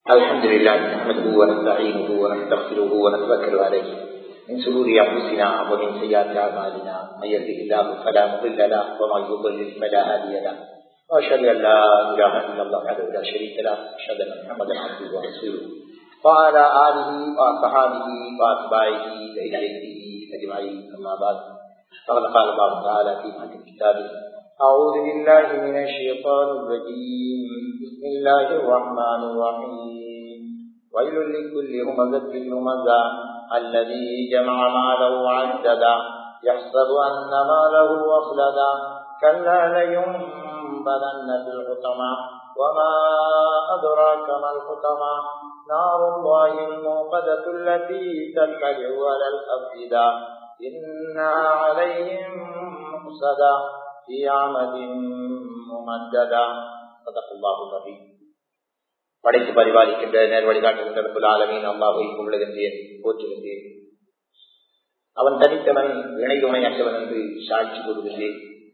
الحمد لله نحمده ونستعينه ونستغفره ونتوكل عليه من شرور انفسنا ومن سيئات اعمالنا من يهده الله فلا مضل له ومن يضلل فلا هادي له واشهد ان لا اله الا الله وحده لا شريك له واشهد ان محمدا عبده ورسوله وعلى اله واصحابه واتباعه الى يوم اجمعين اما بعد فقد قال الله تعالى في محكم كتابه أعوذ بالله من الشيطان الرجيم بسم الله الرحمن الرحيم ويل لكل همزة لمزة الذي جمع ماله وعددا يحسب أن ماله أخلدا كلا لينبذن في الحطمة وما أدراك ما الحطمة نار الله الموقدة التي تطلع على الأفئدة إنها عليهم مؤصدة في عمد ممددا صدق الله العظيم படைத்து பரிபாலிக்கின்ற நேர் வழிகாட்டுகின்ற ஆலமீன் அல்லாஹை புகழுகின்றேன் போற்றுகின்றேன் அவன் தனித்தவன் இணை துணையற்றவன் என்று சாட்சி கூறுகின்றேன்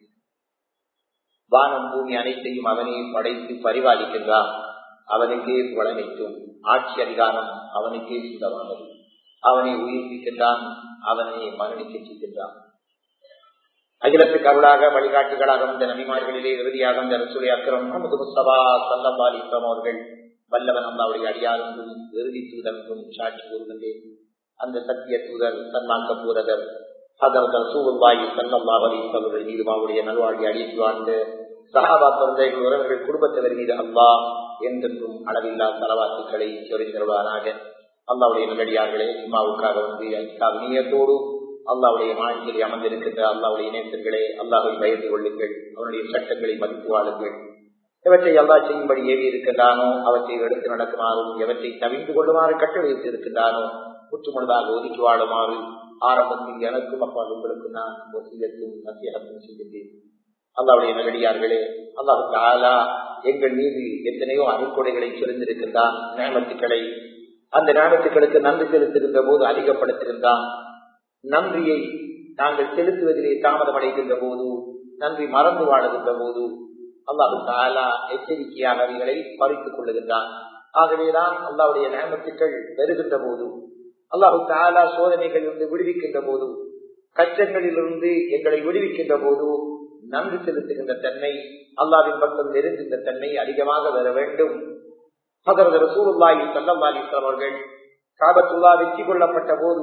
வானம் பூமி அனைத்தையும் அவனே படைத்து பரிபாலிக்கின்றான் அவனுக்கே புலனைத்தும் ஆட்சி அதிகாரம் அவனுக்கே சொந்தமானது அவனை உயிர்ப்பிக்கின்றான் அவனை மரணிக்க செய்கின்றான் அகிலத்துக்கு அருளாக வழிகாட்டுகளாக வந்த நபிமார்களிலே இறுதியாக வந்த ரசூலை அக்கரம் முகமது முஸ்தபா சல்லம்பா அலிஸ்லாம் அவர்கள் வல்லவன் அல்லாவுடைய அடியாரும் இறுதி தூதர் என்றும் சாட்சி கூறுகின்றேன் அந்த சத்திய தூதர் சன்மாக்க பூரதர் அதற்கு ரசூலுல்லாஹி சல்லல்லாஹு அலைஹி வஸல்லம் மீது அவருடைய நல்வாழ்வை அழித்து வாழ்ந்த சஹாபா பிறந்தைகள் உறவுகள் குடும்பத்தவர் மீது அல்லாஹ் என்றென்றும் அளவில்லா தலவாத்துக்களை சொரிந்தருவானாக அல்லாவுடைய நல்லடியார்களே இம்மாவுக்காக வந்து நீயத்தோடு அல்லாவுடைய வாழ்க்கையில் அமர்ந்திருக்கின்ற அல்லாவுடைய நேசர்களே அல்லாவை பயந்து கொள்ளுங்கள் அவனுடைய சட்டங்களை மதித்து வாழுங்கள் எவற்றை அல்லா செய்யும்படி ஏவி இருக்கின்றானோ அவற்றை எடுத்து நடக்குமாறும் எவற்றை தவிர்த்து கொள்ளுமாறு கட்டளையிட்டு இருக்கின்றானோ முற்றுமுழுதாக ஒதுக்கி வாழுமாறு ஆரம்பத்தில் எனக்கும் அப்பா உங்களுக்கு நான் வசீகத்தும் நசியகத்தும் செய்கின்றேன் அல்லாவுடைய நல்லடியார்களே அல்லாஹு ஆலா எங்கள் மீது எத்தனையோ அணுக்கொடைகளை சுரிந்திருக்கின்றான் நேமத்துக்களை அந்த நேமத்துக்களுக்கு நன்றி செலுத்துகின்ற போது அதிகப்படுத்துகின்றான் நன்றியை நாங்கள் செலுத்துவதிலே தாமதம் அடைகின்ற போது நன்றி மறந்து வாழுகின்ற போது அல்லாஹு தாலா எச்சரிக்கையாக அவைகளை பறித்துக் கொள்ளுகின்றான் ஆகவேதான் அல்லாவுடைய நேமத்துக்கள் பெறுகின்ற போது அல்லாஹு தாலா சோதனைகள் இருந்து விடுவிக்கின்ற போது கஷ்டங்களிலிருந்து எங்களை விடுவிக்கின்ற போது நன்றி செலுத்துகின்ற தன்மை அல்லாவின் பக்கம் நெருங்குகின்ற தன்மை அதிகமாக வர வேண்டும் அதற்கு ரசூலுல்லாஹி ஸல்லல்லாஹு அலைஹி அவர்கள் காபத்துல்லா வெற்றி கொள்ளப்பட்ட போது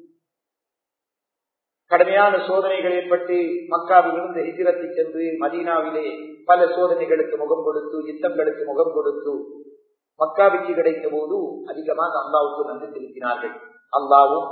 கடுமையான சோதனைகள் ஏற்பட்டு மக்காவிலிருந்து ஹிஜிரத்தை சென்று மதீனாவிலே பல சோதனைகளுக்கு முகம் கொடுத்து யுத்தங்களுக்கு முகம் கொடுத்து மக்காவிற்கு கிடைத்த போது அதிகமாக அல்லாவுக்கு நன்றி செலுத்தினார்கள் அல்லாவும்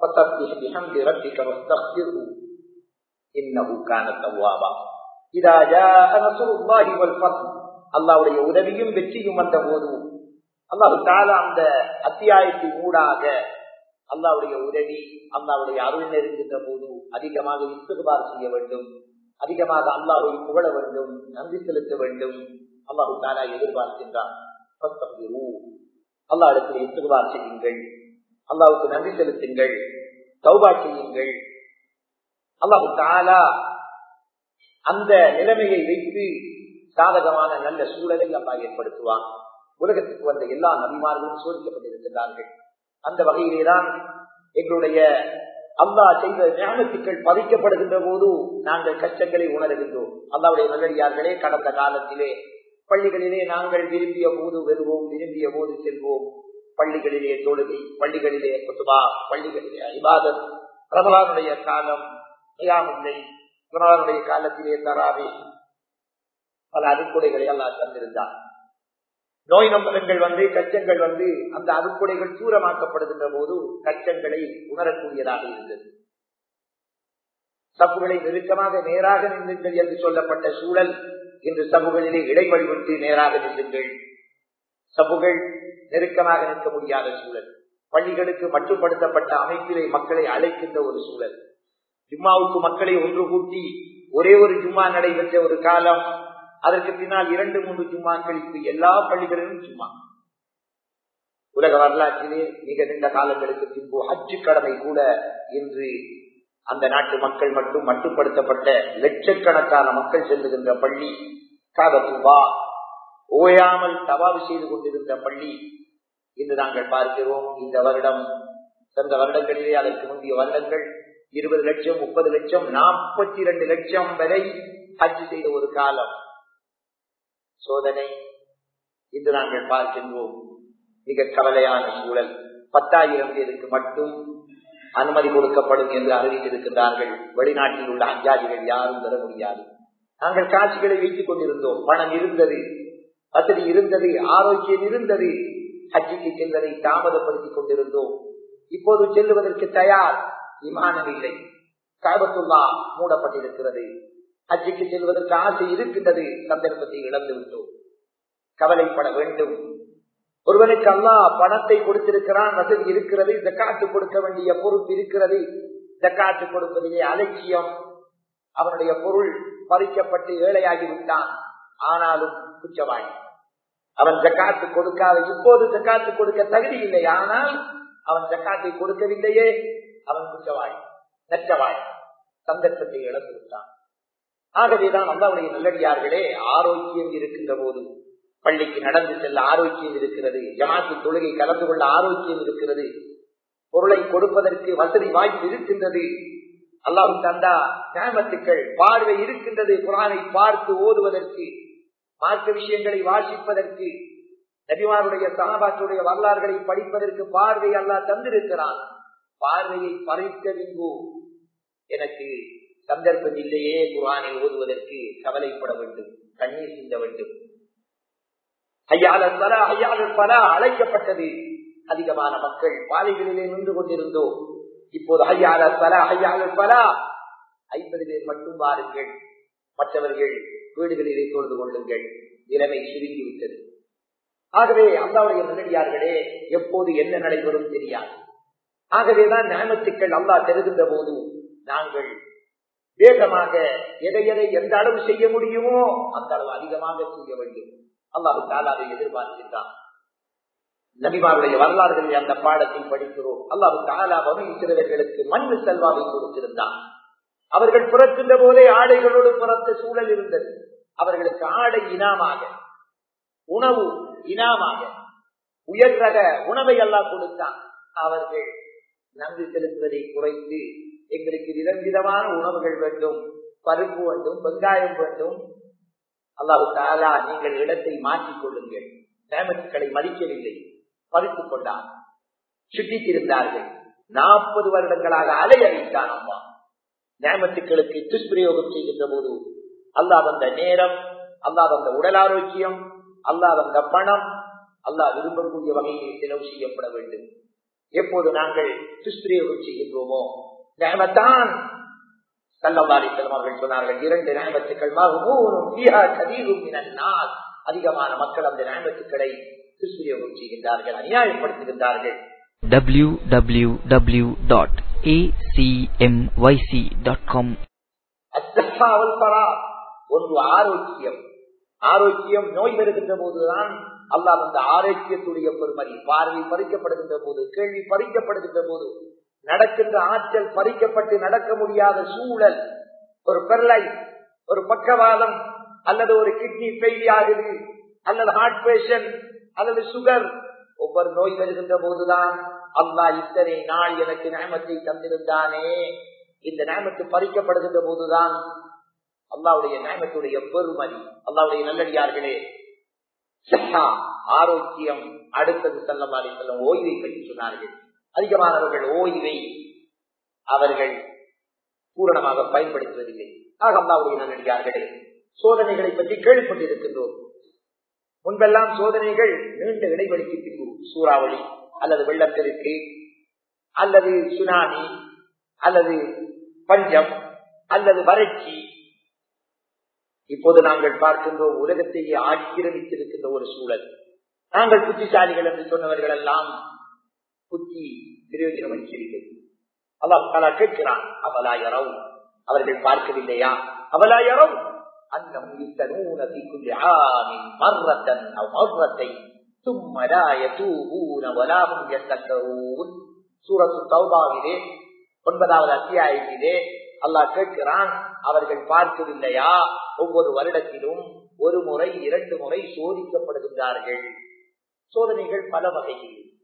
அல்லாவுடைய உதவியும் வெற்றியும் வந்த போது அல்லாஹு தாலா அந்த அத்தியாயத்தின் ஊடாக அல்லாவுடைய உதவி அல்லாவுடைய அருள் நெருங்குகின்ற போது அதிகமாக இஸ்துபார் செய்ய வேண்டும் அதிகமாக அல்லாவை புகழ வேண்டும் நன்றி செலுத்த வேண்டும் அல்லாஹு தாரா எதிர்பார்க்கின்றான் அல்லா இடத்துல இஸ்துபார் செய்யுங்கள் அல்லாவுக்கு நன்றி செலுத்துங்கள் சௌபா செய்யுங்கள் அல்லாஹு தாலா அந்த நிலைமையை வைத்து சாதகமான நல்ல சூழலை அல்லா ஏற்படுத்துவான் உலகத்துக்கு வந்த எல்லா நபிமார்களும் சோதிக்கப்பட்டிருக்கிறார்கள் அந்த வகையிலேதான் எங்களுடைய அல்லா செய்த ஞானத்துக்கள் பதிக்கப்படுகின்ற போது நாங்கள் கஷ்டங்களை உணர்கின்றோம் அல்லாவுடைய நல்லடியார்களே கடந்த காலத்திலே பள்ளிகளிலே நாங்கள் விரும்பிய போது வருவோம் விரும்பிய போது செல்வோம் பள்ளிகளிலே தொழுகை பள்ளிகளிலே குத்துபா பள்ளிகளிலே ஐபாதத் ரமலானுடைய காலம் ஐயாமில்லை ரமலானுடைய காலத்திலே தராவே பல அறுக்குடைகளை எல்லாம் தந்திருந்தார் நோய் நம்பகங்கள் வந்து கச்சங்கள் வந்து அந்த அறுக்குடைகள் தூரமாக்கப்படுகின்ற போது கச்சங்களை உணரக்கூடியதாக இருந்தது சப்புகளை நெருக்கமாக நேராக நின்றுங்கள் என்று சொல்லப்பட்ட சூழல் இன்று சபுகளிலே இடைவெளி விட்டு நேராக நின்றுங்கள் சபுகள் நெருக்கமாக நிற்க முடியாத சூழல் பள்ளிகளுக்கு மட்டுப்படுத்தப்பட்ட அமைப்பிலே மக்களை அழைக்கின்ற ஒரு சூழல் ஜும்மாவுக்கு மக்களை ஒன்று கூட்டி ஒரே ஒரு ஜும்மா நடைபெற்ற ஒரு காலம் அதற்கு பின்னால் இரண்டு மூன்று ஜும்மாக்களுக்கு எல்லா பள்ளிகளிலும் சும்மா உலக வரலாற்றிலே மிக நீண்ட காலங்களுக்கு பின்பு ஹஜ்ஜு கடமை கூட இன்று அந்த நாட்டு மக்கள் மட்டும் மட்டுப்படுத்தப்பட்ட லட்சக்கணக்கான மக்கள் செல்லுகின்ற பள்ளி காபத்துவா ஓயாமல் தவாவு செய்து கொண்டிருந்த பள்ளி இன்று நாங்கள் பார்க்கிறோம் இந்த வருடம் சென்ற வருடங்களிலே அதற்கு முந்தைய வருடங்கள் இருபது லட்சம் முப்பது லட்சம் நாற்பத்தி இரண்டு லட்சம் வரை ஹஜ் செய்த ஒரு காலம் சோதனை இன்று நாங்கள் பார்க்கின்றோம் மிக கவலையான சூழல் பத்தாயிரம் பேருக்கு மட்டும் அனுமதி கொடுக்கப்படும் என்று அறிவித்திருக்கிறார்கள் வெளிநாட்டில் உள்ள அஞ்சாதிகள் யாரும் பெற முடியாது நாங்கள் காட்சிகளை வைத்துக் கொண்டிருந்தோம் பணம் இருந்தது வசதி இருந்தது ஆரோக்கியம் இருந்தது ஹஜ்ஜிக்கு செல்வதை தாமதப்படுத்திக் கொண்டிருந்தோம் இப்போது செல்லுவதற்கு தயார் விமானம் இல்லை காபத்துல்லா மூடப்பட்டிருக்கிறது ஹஜ்ஜிக்கு செல்வதற்கு ஆசை இருக்கின்றது சந்தர்ப்பத்தை இழந்து விட்டோம் கவலைப்பட வேண்டும் ஒருவனுக்கு அல்லா பணத்தை கொடுத்திருக்கிறான் வசதி இருக்கிறது ஜக்காத்து கொடுக்க வேண்டிய பொறுப்பு இருக்கிறது ஜக்காத்து கொடுப்பதிலே அலட்சியம் அவனுடைய பொருள் பறிக்கப்பட்டு ஏழையாகிவிட்டான் ஆனாலும் குற்றவாளி அவன் ஜக்காத்து கொடுக்காத இப்போது ஜக்காத்து கொடுக்க தகுதி இல்லை ஆனால் அவன் ஜக்காத்தை கொடுக்கவில்லையே அவன் குற்றவாளி நற்றவாளி சந்தர்ப்பத்தை இழந்து விட்டான் ஆகவேதான் அல்லாவுடைய நல்லடியார்களே ஆரோக்கியம் இருக்கின்ற போது பள்ளிக்கு நடந்து செல்ல ஆரோக்கியம் இருக்கிறது ஜமாத்து தொழுகை கலந்து கொள்ள ஆரோக்கியம் இருக்கிறது பொருளை கொடுப்பதற்கு வசதி வாய்ப்பு இருக்கின்றது அல்லாஹு தந்தா கிராமத்துக்கள் பார்வை இருக்கின்றது குரானை பார்த்து ஓதுவதற்கு மார்க்க விஷயங்களை வாசிப்பதற்கு நபிமாருடைய சகாபாத்துடைய வரலாறுகளை படிப்பதற்கு பார்வை அல்லாஹ் தந்திருக்கிறான் பார்வையை பறிக்க விங்கு எனக்கு சந்தர்ப்பம் இல்லையே குரானை ஓதுவதற்கு கவலைப்பட வேண்டும் கண்ணீர் சிந்த வேண்டும் ஐயாளர் பலா ஐயாளர் பலா அழைக்கப்பட்டது அதிகமான மக்கள் பாதைகளிலே நின்று கொண்டிருந்தோம் இப்போது ஐயாளர் பலா ஐயாளர் பலா ஐம்பது பேர் மட்டும் வாருங்கள் மற்றவர்கள் வீடுகளிலே தொழுது கொள்ளுங்கள் நிலைமை சுருங்கிவிட்டது ஆகவே அல்லாவுடைய நல்லடியார்களே எப்போது என்ன நடைபெறும் தெரியாது ஆகவேதான் நியமத்துக்கள் அல்லா தெரிகின்ற போது நாங்கள் வேகமாக எதை எதை எந்த அளவு செய்ய முடியுமோ அந்த அளவு அதிகமாக செய்ய வேண்டும் அல்லாஹு தாலாவை எதிர்பார்க்கின்றான் நபிமாருடைய வரலாறுகளில் அந்த பாடத்தை படிக்கிறோம் அல்லாஹு தாலா வகைக்கிறவர்களுக்கு மண்ணு செல்வாவை கொடுத்திருந்தான் அவர்கள் பிறக்கின்ற போதே ஆடைகளோடு பிறந்த சூழல் இருந்தது அவர்களுக்கு ஆடை இனாமாக உணவு இனாமாக உயர் ரக உணவை எல்லாம் கொடுத்தான் அவர்கள் நன்றி செலுத்துவதை குறைத்து எங்களுக்கு விதவிதமான உணவுகள் வேண்டும் பருப்பு வேண்டும் வெங்காயம் வேண்டும் அல்லாஹு தாலா நீங்கள் இடத்தை மாற்றிக் கொள்ளுங்கள் நேமத்துக்களை மதிக்கவில்லை பறித்துக் கொண்டார் சுட்டித்திருந்தார்கள் நாற்பது வருடங்களாக அலையழித்தான் அம்மா நேமத்துக்களுக்கு துஷ்பிரயோகம் செய்கின்ற போது அல்லாஹ் வந்த நேரம் அல்லாஹ் வந்த உடல் ஆரோக்கியம் அல்லாஹ் வந்த பணம் அல்லாஹ் விரும்பக்கூடிய வகையில் செலவு செய்யப்பட வேண்டும் எப்போது நாங்கள் துஷ்பிரயோகம் செய்கின்றோமோ நேமத்தான் செல்லம் அவர்கள் சொன்னார்கள் இரண்டு நேமத்துக்கள் அதிகமான மக்கள் அந்த நேமத்துக்களை துஷ்பிரயோகம் செய்கின்றார்கள் அநியாயப்படுத்துகின்றார்கள் www.acmyc.com ஒன்று ஆரோக்கியம் ஆரோக்கியம் நோய் வருகின்ற போதுதான் அல்லாஹ் அந்த ஆரோக்கியத்துடைய பெருமதி பார்வை பறிக்கப்படுகின்ற போது கேள்வி பறிக்கப்படுகின்ற போது நடக்கின்ற ஆற்றல் பறிக்கப்பட்டு நடக்க முடியாத சூழல் ஒரு பெர்லை ஒரு பக்கவாதம் அல்லது ஒரு கிட்னி ஃபெயிலி ஆகுது அல்லது ஹார்ட் பேஷண்ட் அல்லது சுகர் ஒவ்வொரு நோய் வருகின்ற போதுதான் அல்லாஹ் இத்தனை நாள் எனக்கு நேமத்தை தந்திருந்தானே இந்த நேமத்து பறிக்கப்படுகின்ற போதுதான் அல்லாவுடைய நேமத்துடைய பெருமதி அல்லாவுடைய நல்லடியார்களே ஆரோக்கியம் அடுத்தது செல்லமாரி செல்லும் ஓய்வை பற்றி சொன்னார்கள் அதிகமானவர்கள் ஓய்வை அவர்கள் பூரணமாக பயன்படுத்துவதில்லை ஆக அல்லாவுடைய நல்லடியார்களே சோதனைகளை பற்றி கேள்விப்பட்டிருக்கின்றோம் முன்பெல்லாம் சோதனைகள் நீண்ட இடைவெளிக்கு பின்பு சூறாவளி அல்லது வெள்ளப்பெருக்கு அல்லது சுனாமி அல்லது பஞ்சம் அல்லது வறட்சி இப்போது நாங்கள் பார்க்கின்றோம் உலகத்தையே ஆக்கிரமித்திருக்கின்ற ஒரு சூழல் நாங்கள் புத்திசாலிகள் என்று சொன்னவர்கள் எல்லாம் புத்தி பிரயோஜனம் அளிக்கவில்லை அல்லாஹ் தலா கேட்கிறான் அவலாயரவு அவர்கள் பார்க்கவில்லையா அவலாயரவு أنهم يفتنون في كل عام مرة أو مرتين ثم لا يتوبون ولا هم يذكرون سورة التوبة ஒன்பதாவது அத்தியாயத்திலே அல்லாஹ் கேட்கிறான் அவர்கள் பார்க்கவில்லையா ஒவ்வொரு வருடத்திலும் ஒரு முறை இரண்டு முறை சோதிக்கப்படுகின்றார்கள் சோதனைகள் பல வகையில்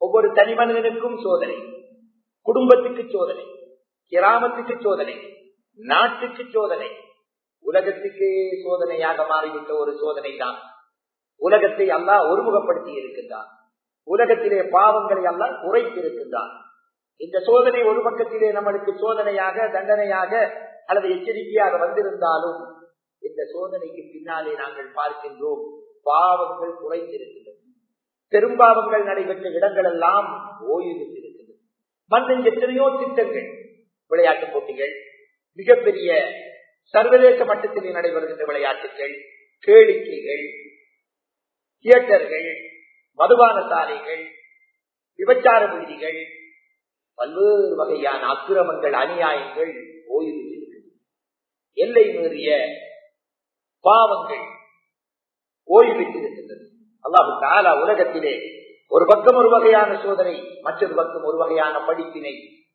ஒவ்வொரு தனி மனிதனுக்கும் சோதனை குடும்பத்துக்கு சோதனை கிராமத்துக்கு சோதனை நாட்டுக்கு சோதனை உலகத்துக்கே சோதனையாக மாறிவிட்ட ஒரு சோதனை தான் உலகத்தை அல்லாஹ் ஒருமுகப்படுத்தி இருக்கின்றான் உலகத்திலே பாவங்களை எல்லாம் குறைத்திருக்கின்றான் இந்த சோதனை ஒரு பக்கத்திலே நம்மளுக்கு சோதனையாக தண்டனையாக அல்லது எச்சரிக்கையாக வந்திருந்தாலும் இந்த சோதனைக்கு பின்னாலே நாங்கள் பார்க்கின்றோம் பாவங்கள் குறைந்திருக்கின்றன பெரும்பாவங்கள் நடைபெற்ற இடங்கள் எல்லாம் ஓய்வு பெற்றிருக்கின்றன மண்ணின் எத்தனையோ திட்டங்கள் விளையாட்டுப் போட்டிகள் மிகப்பெரிய சர்வதேச மட்டத்திலே நடைபெறுகின்ற விளையாட்டுகள் கேளிக்கைகள் தியேட்டர்கள் மதுபான சாலைகள் விபச்சார விடுதிகள் பல்வேறு வகையான அக்கிரமங்கள் அநியாயங்கள் ஓய்வு பெற்றிருக்கின்றன எல்லை மீறிய பாவங்கள் ஓய்வு பெற்றிருக்கின்றது அல்லாஹு தாலா உலகத்திலே ஒரு பக்கம் ஒரு வகையான சோதனை மற்றொரு பக்கம் ஒரு வகையான படிப்பினை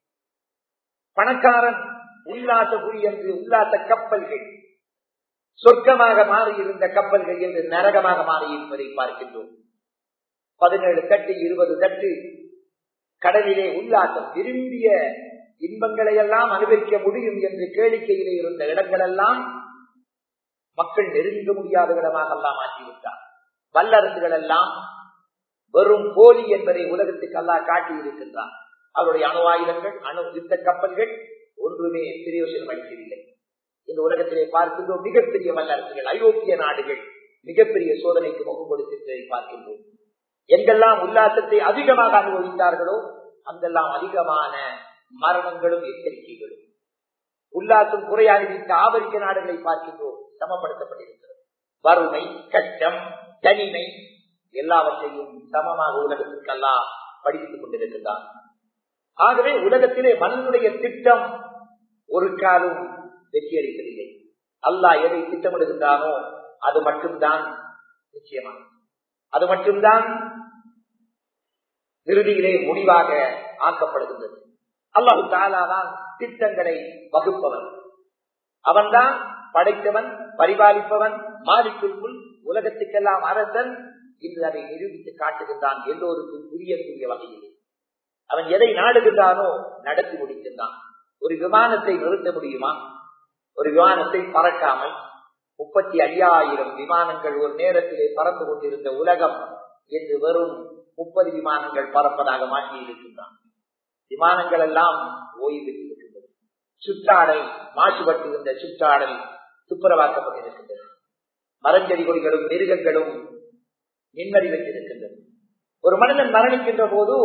பணக்காரன் உல்லாச புரி என்று உல்லாச கப்பல்கள் சொர்க்கமாக மாறியிருந்த கப்பல்கள் என்று நரகமாக மாறியிருப்பதை பார்க்கின்றோம் பதினேழு தட்டு இருபது தட்டு கடலிலே உல்லாசம் விரும்பிய இன்பங்களை எல்லாம் அனுபவிக்க முடியும் என்று கேளிக்கையிலே இருந்த இடங்களெல்லாம் மக்கள் நெருங்க முடியாத இடமாக எல்லாம் மாற்றிவிட்டார் வல்லரசுகள் எல்லாம் வெறும் போலி என்பதை உலகத்துக்கு அல்லா காட்டி இருக்கின்றார் அவருடைய அணு ஆயுதங்கள் அணு யுத்த கப்பல்கள் ஒன்றுமே பிரயோஜனம் அளிக்கவில்லை இந்த உலகத்திலே பார்க்கின்றோம் மிகப்பெரிய வல்லரசுகள் ஐரோப்பிய நாடுகள் மிகப்பெரிய சோதனைக்கு முகம் கொடுத்திருப்பதை பார்க்கின்றோம் எங்கெல்லாம் உல்லாசத்தை அதிகமாக அனுபவித்தார்களோ அங்கெல்லாம் அதிகமான மரணங்களும் எச்சரிக்கைகளும் உல்லாசம் குறையாகிவிட்ட ஆப்பிரிக்க நாடுகளை பார்க்கின்றோம் சமப்படுத்தப்பட்டிருக்கிறது வறுமை கஷ்டம் தனிமை எல்லாவற்றையும் சமமாக உலகத்திற்கெல்லாம் படித்துக் கொண்டிருக்கிறார் ஆகவே உலகத்திலே மனிதனுடைய திட்டம் ஒரு காலம் வெற்றியளிப்பதில்லை அல்லாஹ் எதை திட்டமிடுகின்றானோ அது மட்டும்தான் நிச்சயமாக அது மட்டும்தான் இறுதியிலே முடிவாக ஆக்கப்படுகின்றது அல்லாஹு தாலாதான் திட்டங்களை வகுப்பவன் அவன்தான் படைத்தவன் பரிபாலிப்பவன் மாலிக்குள் முள் உலகத்துக்கெல்லாம் அரசன் இன்று அதை நிரூபித்து காட்டுகின்றான் எல்லோருக்கும் புரியக்கூடிய வகையில் அவன் எதை நாடுகின்றானோ நடத்தி முடிக்கின்றான் ஒரு விமானத்தை நிறுத்த முடியுமா ஒரு விமானத்தை பறக்காமல் முப்பத்தி ஐயாயிரம் விமானங்கள் ஒரு நேரத்திலே பறந்து கொண்டிருந்த உலகம் என்று வெறும் முப்பது விமானங்கள் பறப்பதாக மாற்றி இருக்கின்றான் விமானங்கள் எல்லாம் ஓய்வு இருக்கின்றது சுற்றாடல் மாசுபட்டு இருந்த சுற்றாடல் துப்புரவாக்கப்பட்டிருக்கின்றது மரஞ்செடி கொடிகளும் மிருகங்களும் நிம்மதி வைத்திருக்கின்றது ஒரு மனிதன் மரணிக்கின்ற போது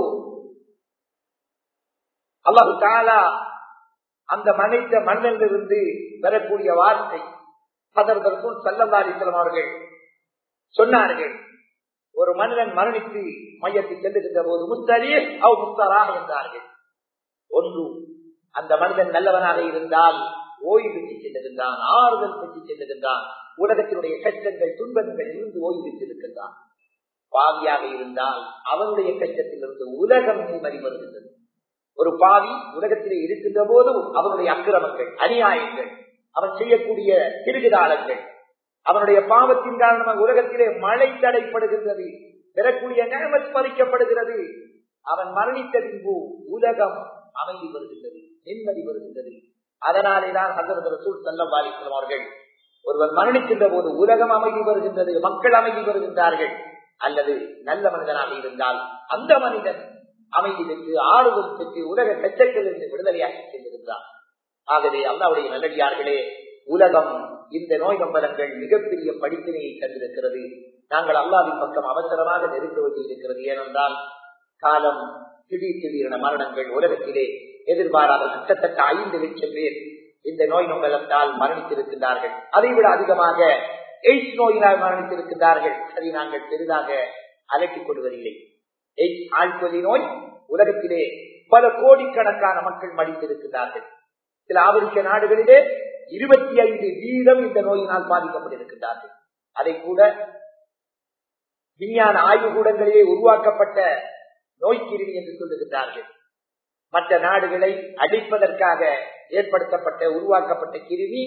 அல்லாஹு தாலா அந்த மனித மனிதனிலிருந்து வரக்கூடிய வார்த்தை அதற்கும் சல்லல்லாரிசலம் அவர்கள் சொன்னார்கள் ஒரு மனிதன் மரணித்து மையத்தை செல்லுகின்ற போது முஸ்தரே அவ் முஸ்தரா என்றார்கள் ஒன்று அந்த மனிதன் நல்லவனாக இருந்தால் ஓய்வு பெற்று செல்லுகின்றான் ஆறுதல் பெற்று செல்லுகின்றான் உலகத்தினுடைய கஷ்டங்கள் துன்பங்கள் இருந்து ஓய்வு பெற்றிருக்கின்றான் பாவியாக இருந்தால் அவனுடைய கஷ்டத்திலிருந்து உலகம் நிம்மதி வருகின்றது ஒரு பாவி உலகத்திலே இருக்கின்ற போதும் அவனுடைய அக்கிரமங்கள் அநியாயங்கள் அவன் செய்யக்கூடிய திருவிழாளர்கள் அவனுடைய பாவத்தின் காரணமாக உலகத்திலே மழை தடைப்படுகின்றது பெறக்கூடிய நிலைமத் பறிக்கப்படுகிறது அவன் மரணித்த பின்பு உலகம் அமைதி வருகின்றது நிம்மதி வருகின்றது அதனாலேதான் ஹசரத் ரசூல் சல்லம் வாலிஸ்லாம் அவர்கள் ஒருவர் மரணிக்கின்ற போது உலகம் அமைதி வருகின்றது மக்கள் அமைதி வருகின்றார்கள் அல்லது நல்ல மனிதனாக இருந்தால் அந்த மனிதன் அமைதி பெற்று ஆறுதல் பெற்று உலக கச்சத்திலிருந்து விடுதலையாக்கி சென்றிருந்தார் ஆகவே அல்லாவுடைய நல்லடியார்களே உலகம் இந்த நோய் நம்பலங்கள் மிகப்பெரிய படிப்பினையை கண்டிருக்கிறது நாங்கள் அல்லாவின் பக்கம் அவசரமாக நெருங்க வேண்டியிருக்கிறது ஏனென்றால் காலம் திடீர் திடீரென மரணங்கள் உலகத்திலே எதிர்பாராத கிட்டத்தட்ட ஐந்து லட்சம் பேர் இந்த நோய் நம்பலத்தால் மரணித்திருக்கின்றார்கள் அதைவிட அதிகமாக எய்ட்ஸ் நோயினால் மரணித்திருக்கின்றார்கள் அதை நாங்கள் பெரிதாக அலட்டிக் கொள்வதில்லை எய்ட்ஸ் ஆழ்கொலி நோய் உலகத்திலே பல கோடிக்கணக்கான மக்கள் மடித்திருக்கிறார்கள் சில ஆப்பிரிக்க நாடுகளிலே இருபத்தி ஐந்து வீதம் இந்த நோயினால் பாதிக்கப்பட்டிருக்கின்றார்கள் அதை கூட விஞ்ஞான ஆய்வுகூடங்களிலே உருவாக்கப்பட்ட நோய்க்கிருமி என்று சொல்லுகின்றார்கள் மற்ற நாடுகளை அழிப்பதற்காக ஏற்படுத்தப்பட்ட உருவாக்கப்பட்ட கிருமி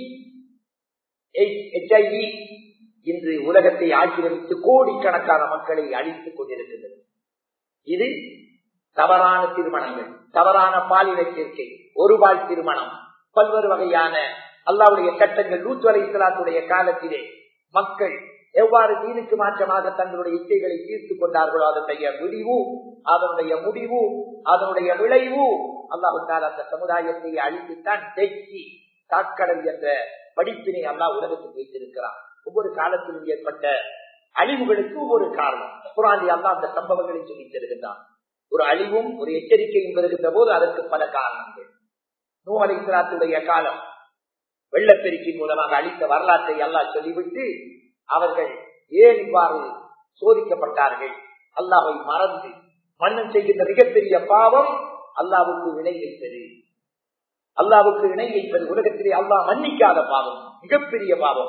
எச்ஐவி இன்று உலகத்தை ஆக்கிரமித்து கோடிக்கணக்கான மக்களை அழித்துக் கொண்டிருக்கின்றது இது தவறான திருமணங்கள் தவறான பாலின சேர்க்கை ஒரு பால் திருமணம் பல்வேறு வகையான அல்லாவுடைய சட்டங்கள் லூத்வலை இஸ்லாத்துடைய காலத்திலே மக்கள் எவ்வாறு தீனுக்கு மாற்றமாக தங்களுடைய இச்சைகளை தீர்த்து கொண்டார்களோ அதனுடைய முடிவு அதனுடைய முடிவு அதனுடைய விளைவு அல்லாஹால் அந்த சமுதாயத்தை அழித்துத்தான் தெச்சி தாக்கடல் என்ற படிப்பினை அல்லாஹ் உலகத்துக்கு வைத்திருக்கிறார் ஒவ்வொரு காலத்திலும் ஏற்பட்ட அழிவுகளுக்கு ஒவ்வொரு காரணம் குரானி அல்லா அந்த சம்பவங்களை சொல்லி தருகின்றான் ஒரு அழிவும் ஒரு எச்சரிக்கையும் வருகின்ற போது அதற்கு பல காரணங்கள் நூலை இஸ்லாத்துடைய காலம் வெள்ளப்பெருக்கின் மூலமாக அளித்த வரலாற்றை அல்லாஹ் சொல்லிவிட்டு அவர்கள் ஏன் இவ்வாறு சோதிக்கப்பட்டார்கள் அல்லாவை மறந்து மன்னன் செய்கின்ற மிகப்பெரிய பாவம் அல்லாவுக்கு இணை வைத்தது அல்லாவுக்கு இணை வைப்பது உலகத்திலே அல்லாஹ் மன்னிக்காத பாவம் மிகப்பெரிய பாவம்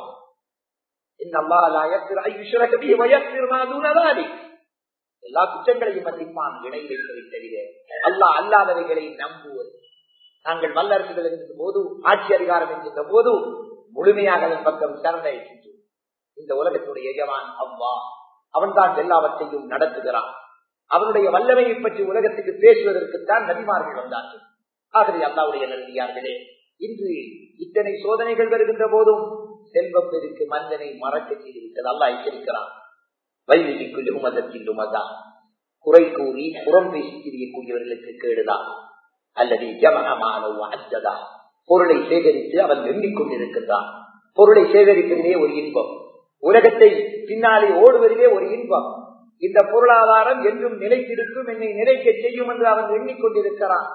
எல்லா குற்றங்களையும் மன்னிப்பான் இணை வைப்பதை தவிர அல்லாஹ் அல்லாதவைகளை நம்புவது நாங்கள் வல்லரசுகள் என்கின்ற போது ஆட்சி அதிகாரம் என்கின்ற போது முழுமையாக அதன் பக்கம் சரணடைகின்றோம் இந்த உலகத்துடைய எஜமான் அவ்வா அவன்தான் எல்லாவற்றையும் நடத்துகிறான் அவனுடைய வல்லமையை பற்றி உலகத்துக்கு பேசுவதற்குத்தான் நபிமார்கள் வந்தார்கள் ஆகவே அல்லாவுடைய நன்றியார்களே இன்று இத்தனை சோதனைகள் வருகின்ற போதும் செல்வம் பெருக்கு மன்னனை மறக்க செய்துவிட்டது அல்லா எச்சரிக்கிறான் வைவிதிக்கு மதத்தில் மதா குறை கூறி புறம் பேசி திரியக்கூடியவர்களுக்கு கேடுதான் அல்லது ஜமகமானவோ அஜதா பொருளை சேகரித்து அவன் எண்ணிக் கொண்டிருக்கின்றான் பொருளை சேகரிப்பதிலே ஒரு இன்பம் உலகத்தை பின்னாலே ஓடுவதிலே ஒரு இன்பம் இந்த பொருளாதாரம் என்றும் நிலைத்திருக்கும் என்னை நிலைக்க செய்யும் என்று அவன் எண்ணிக்கொண்டிருக்கிறான்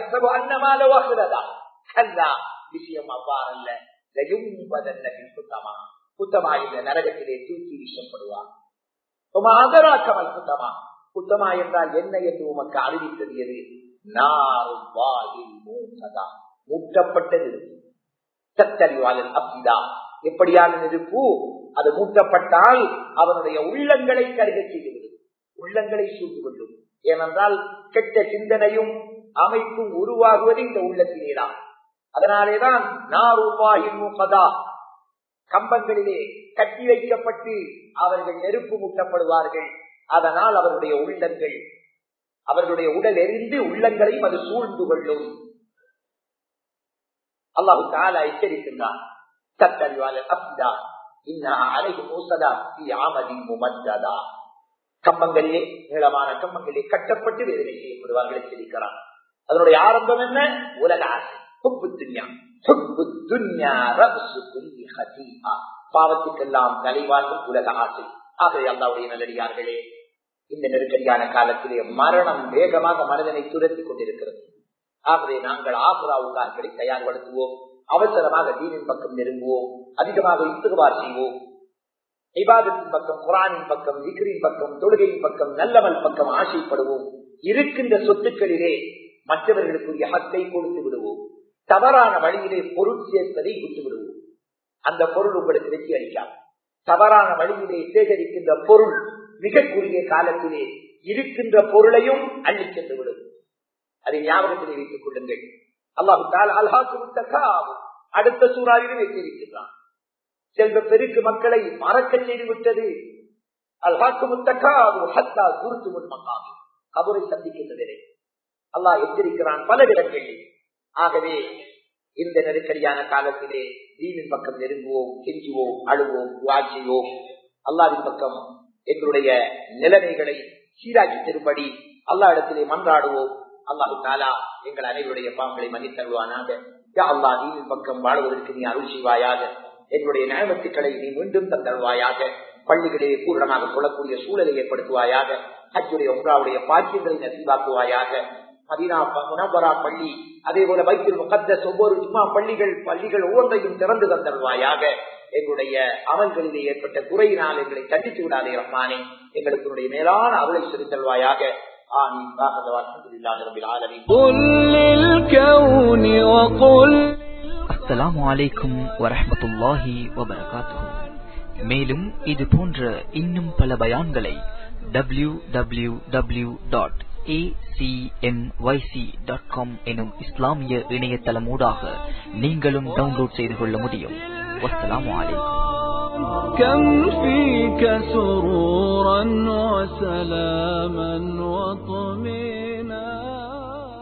விஷயம் அவ்வாறல்ல சுத்தமா புத்தமா இந்த நரகத்திலே தூக்கி வீசப்படுவான் ஆதராக்கமல் புத்தமா புத்தமா என்றால் என்ன என்று உமக்கு அறிவித்தது எது மூட்டப்பட்ட நெருப்பு சத்தறிவாளன் அப்பிதா எப்படியான நெருப்பு அது மூட்டப்பட்டால் அவனுடைய உள்ளங்களை கருக செய்துவிடும் உள்ளங்களை சூழ்ந்து கொள்ளும் ஏனென்றால் கெட்ட சிந்தனையும் அமைப்பும் உருவாகுவது இந்த உள்ளத்திலேதான் அதனாலேதான் நாருவாயின்முகதா கம்பங்களிலே கட்டி வைக்கப்பட்டு அவர்கள் நெருப்பு மூட்டப்படுவார்கள் அதனால் அவருடைய உள்ளங்கள் அவர்களுடைய உடல் எரிந்து உள்ளங்களையும் அது சூழ்ந்து கொள்ளும் அல்லாஹு தாலா எச்சரிக்கின்றான் சத்தறிவாளர் அப்தா கம்பங்களிலே நீளமான கம்பங்களிலே கட்டப்பட்டு வேதனை செய்யப்படுவார்கள் எச்சரிக்கிறான் அதனுடைய ஆரம்பம் என்ன உலக ஆசை ஹுப்பு துன்யா ஹுப்பு துன்யா ரப்சு குல்லி ஹதீஹா பாவத்துக்கெல்லாம் தலைவாழ்வு உலக ஆசை ஆகவே அல்லாவுடைய நல்லடியார்களே இந்த நெருக்கடியான காலத்திலே மரணம் வேகமாக மனிதனை துரத்தி கொண்டிருக்கிறது ஆகவே நாங்கள் ஆசுராவுக்கார்களை தயார்படுத்துவோம் அவசரமாக தீனின் பக்கம் நெருங்குவோம் அதிகமாக இத்துகுவார் செய்வோம் இபாதத்தின் பக்கம் குரானின் பக்கம் விக்ரின் பக்கம் தொழுகையின் பக்கம் நல்லவன் பக்கம் ஆசைப்படுவோம் இருக்கின்ற சொத்துக்களிலே மற்றவர்களுக்குரிய ஹத்தை கொடுத்து விடுவோம் தவறான வழியிலே பொருள் சேர்ப்பதை விட்டு விடுவோம் அந்த பொருள் உங்களுக்கு வெற்றி அளிக்காது தவறான வழியிலே சேகரிக்கின்ற பொருள் மிக குறுகிய காலத்திலே இருக்கின்ற பொருளையும் அள்ளி சென்று விடும் அதை ஞாபகத்திலே வைத்துக் கொள்ளுங்கள் அல்லாஹால் அல்ஹாக்கு அடுத்த சூறாவிலே வைத்திருக்கின்றான் செல்வ பெருக்கு மக்களை மறக்க செய்து விட்டது அல்ஹாக்கு முத்தக்காது ஹத்தா குருத்து முன்மக்காமி கபரை சந்திக்கின்றதிலே அல்லாஹ் எச்சரிக்கிறான் பல இடங்களில் ஆகவே இந்த நெருக்கடியான காலத்திலே தீனின் பக்கம் நெருங்குவோம் கெஞ்சுவோம் அழுவோம் வாட்சிவோம் அல்லாவின் பக்கம் எங்களுடைய நிலைமைகளை சீராக்கி தரும்படி அல்லா இடத்திலே மன்றாடுவோம் அல்லாஹு தாலா எங்கள் அனைவருடைய பாவங்களை மன்னித்தருவானாக அல்லா நீரின் பக்கம் வாழ்வதற்கு நீ அருள் செய்வாயாக எங்களுடைய நியமத்துக்களை நீ மீண்டும் தந்தருவாயாக பள்ளிகளிலே பூரணமாக கொள்ளக்கூடிய சூழலை ஏற்படுத்துவாயாக ஹஜ்ஜுடைய உங்களாவுடைய பாக்கியங்களை நசீவாக்குவாயாக மதீனா முனவரா பள்ளி அதே போல வைத்தில் முகத்தஸ் ஒவ்வொரு ஜும்மா பள்ளிகள் பள்ளிகள் ஒவ்வொன்றையும் திறந்து தந்தருவாயாக எங்களுடைய அமல்களிலே ஏற்பட்ட குறையினால் எங்களை தண்டித்து விடாதே ரஹ்மானே எங்களுக்கு மேலான அருளை செலுத்தல்வாயாக آمين آخر الحمد لله رب العالمين قل للكون وقل அஸ்ஸலாமு அலைக்கும் வரஹ்மத்துல்லாஹி வபரகாத்துஹு மேலும் இது போன்ற இன்னும் பல பயான்களை டபிள்யூ டபிள்யூ டபிள்யூ டாட் எனும் இஸ்லாமிய இணையதளமூடாக நீங்களும் டவுன்லோட் செய்து கொள்ள முடியும் வஸ்ஸலாமு அலைக்கும் كم فيك سرورا وسلاما وطهورا